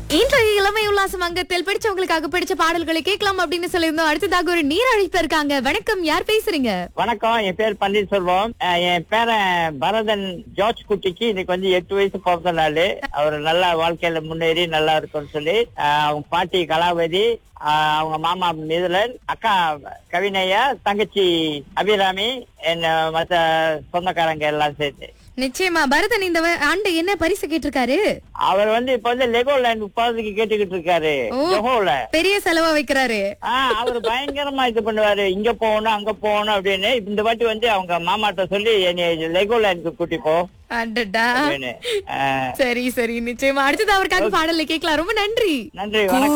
இன்றைய இளமை உல்லாசம் அங்கத்தில் பிடிச்சவங்களுக்காக பிடிச்ச பாடல்களை கேட்கலாம் அப்படின்னு சொல்லியிருந்தோம் அடுத்ததாக ஒரு நீர் அழைப்பு இருக்காங்க வணக்கம் யார் பேசுறீங்க வணக்கம் என் பேர் பன்னீர்செல்வம் அஹ் என் பேரன் பரதன் ஜார்ஜ் குட்டிக்கு இன்னைக்கு வந்து எட்டு வயசு பிறந்த நாள் அவர் நல்லா வாழ்க்கையில முன்னேறி நல்லா இருக்கும்னு சொல்லி அஹ் அவங்க பாட்டி கலாவதி அஹ் அவங்க மாமா மிதுலன் அக்கா கவினையா தங்கச்சி அபிராமி என்ன மத்த சொந்தக்காரங்க எல்லாம் சேர்த்து நிச்சயமா பரதன் இந்த வ- ஆண்டு என்ன பரிசு கேட்டிருக்காரு அவர் வந்து இப்ப வந்து லெகோ லேண்ட் போறதுக்கு கேட்டுக்கிட்டு இருக்காரு ஓ. ஜொஹோல பெரிய செலவா வைக்கிறாரு ஆஹ் அவர் பயங்கரமா இது பண்ணுவாரு இங்க போகணும் அங்க போகணும் அப்படின்னு இந்த வாட்டி வந்து அவங்க மாமாட்ட சொல்லி என்னை லெகோ லேண்டுக்கு கூட்டி போ அடடா அப்படின்னு ஆஹ் சரி சரி நிச்சயமா அடுத்தது அவருக்காக பாடலை கேட்கலாம் ரொம்ப நன்றி நன்றி வணக்கம்